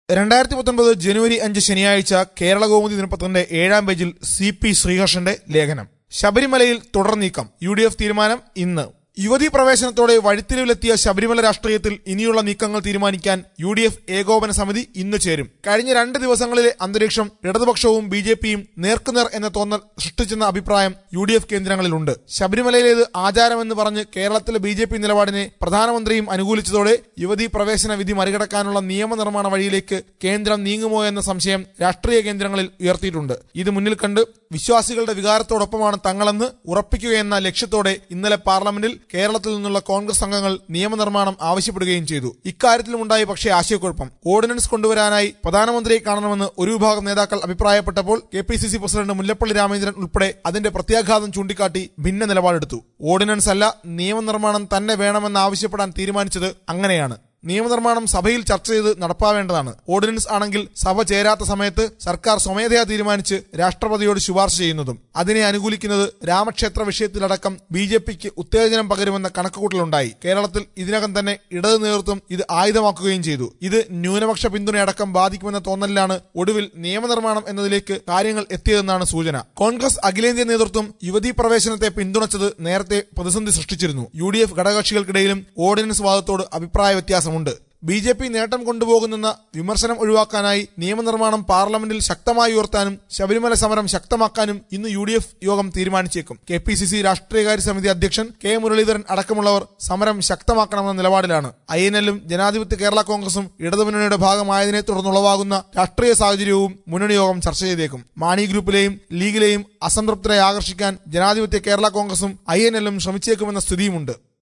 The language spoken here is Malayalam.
രണ്ടായിരത്തി പത്തൊൻപത് ജനുവരി അഞ്ച് ശനിയാഴ്ച കേരള കൗമുദി ദിനപത്രത്തിന്റെ ഏഴാം പേജിൽ സി പി ശ്രീഹർഷന്റെ ലേഖനം ശബരിമലയിൽ തുടർ നീക്കം യു ഡി എഫ് തീരുമാനം ഇന്ന് യുവതീ പ്രവേശനത്തോടെ വഴിത്തിരിവിലെത്തിയ ശബരിമല രാഷ്ട്രീയത്തിൽ ഇനിയുള്ള നീക്കങ്ങൾ തീരുമാനിക്കാൻ യു ഡി എഫ് ഏകോപന സമിതി ഇന്ന് ചേരും കഴിഞ്ഞ രണ്ട് ദിവസങ്ങളിലെ അന്തരീക്ഷം ഇടതുപക്ഷവും ബി ജെ പിയും നേർക്കുനേർ എന്ന തോന്നൽ സൃഷ്ടിച്ചെന്ന അഭിപ്രായം യു ഡി എഫ് കേന്ദ്രങ്ങളിലുണ്ട് ശബരിമലയിലേത് ആചാരമെന്ന് പറഞ്ഞ് കേരളത്തിലെ ബി ജെ പി നിലപാടിനെ പ്രധാനമന്ത്രിയും അനുകൂലിച്ചതോടെ യുവതീ പ്രവേശന വിധി മറികടക്കാനുള്ള നിയമനിർമ്മാണ വഴിയിലേക്ക് കേന്ദ്രം നീങ്ങുമോ എന്ന സംശയം രാഷ്ട്രീയ കേന്ദ്രങ്ങളിൽ ഉയർത്തിയിട്ടുണ്ട് ഇത് മുന്നിൽ കണ്ട് വിശ്വാസികളുടെ വികാരത്തോടൊപ്പമാണ് തങ്ങളെന്ന് ഉറപ്പിക്കുകയെന്ന ലക്ഷ്യത്തോടെ ഇന്നലെ പാർലമെന്റിൽ കേരളത്തിൽ നിന്നുള്ള കോൺഗ്രസ് അംഗങ്ങൾ നിയമനിർമ്മാണം ആവശ്യപ്പെടുകയും ചെയ്തു ഇക്കാര്യത്തിലുമുണ്ടായി പക്ഷേ ആശയക്കുഴപ്പം ഓർഡിനൻസ് കൊണ്ടുവരാനായി പ്രധാനമന്ത്രിയെ കാണണമെന്ന് ഒരു വിഭാഗം നേതാക്കൾ അഭിപ്രായപ്പെട്ടപ്പോൾ K P C C president Mullappally Ramachandran ഉൾപ്പെടെ അതിന്റെ പ്രത്യാഘാതം ചൂണ്ടിക്കാട്ടി ഭിന്ന നിലപാടെടുത്തു ഓർഡിനൻസ് അല്ല നിയമനിർമ്മാണം തന്നെ വേണമെന്ന് ആവശ്യപ്പെടാൻ തീരുമാനിച്ചത് അങ്ങനെയാണ് നിയമനിർമ്മാണം സഭയിൽ ചർച്ച ചെയ്ത് നടപ്പാവേണ്ടതാണ് ഓർഡിനൻസ് ആണെങ്കിൽ സഭ ചേരാത്ത സമയത്ത് സർക്കാർ സ്വമേധയാ തീരുമാനിച്ച് രാഷ്ട്രപതിയോട് ശുപാർശ ചെയ്യുന്നതും അതിനെ അനുകൂലിക്കുന്നത് രാമക്ഷേത്ര വിഷയത്തിലടക്കം ബി ജെ പിക്ക് ഉത്തേജനം പകരുമെന്ന കണക്കുകൂട്ടലുണ്ടായി കേരളത്തിൽ ഇതിനകം തന്നെ ഇടതു നേതൃത്വം ഇത് ആയുധമാക്കുകയും ചെയ്തു ഇത് ന്യൂനപക്ഷ പിന്തുണയടക്കം ബാധിക്കുമെന്ന തോന്നലിലാണ് ഒടുവിൽ നിയമനിർമ്മാണം എന്നതിലേക്ക് കാര്യങ്ങൾ എത്തിയതെന്നാണ് സൂചന കോൺഗ്രസ് അഖിലേന്ത്യാ നേതൃത്വം യുവതീ പ്രവേശനത്തെ പിന്തുണച്ചത് നേരത്തെ പ്രതിസന്ധി സൃഷ്ടിച്ചിരുന്നു യു ഡി എഫ് ഘടകകക്ഷികൾക്കിടയിലും ഓർഡിനൻസ് വാദത്തോട് അഭിപ്രായ വ്യത്യാസമുണ്ട് ബി ജെ പി നേട്ടം കൊണ്ടുപോകുന്നെന്ന വിമർശനം ഒഴിവാക്കാനായി നിയമനിർമ്മാണം പാർലമെന്റിൽ ശക്തമായി ഉയർത്താനും ശബരിമല സമരം ശക്തമാക്കാനും ഇന്ന് യു ഡി എഫ് യോഗം തീരുമാനിച്ചേക്കും കെ പി സി സി രാഷ്ട്രീയകാര്യ സമിതി അധ്യക്ഷൻ കെ മുരളീധരൻ അടക്കമുള്ളവർ സമരം ശക്തമാക്കണമെന്ന നിലപാടിലാണ് ഐ എൻ എല്ലും ജനാധിപത്യ കേരള കോൺഗ്രസും ഇടതുമുന്നണിയുടെ ഭാഗമായതിനെ തുടർന്നുളവാകുന്ന രാഷ്ട്രീയ സാഹചര്യവും മുന്നണി യോഗം ചർച്ച ചെയ്തേക്കും മാണി ഗ്രൂപ്പിലെയും ലീഗിലെയും അസംതൃപ്തരെ ആകർഷിക്കാൻ ജനാധിപത്യ കേരള കോൺഗ്രസും ഐ എൻ എല്ലും ശ്രമിച്ചേക്കുമെന്ന സ്ഥിതിയുമുണ്ട്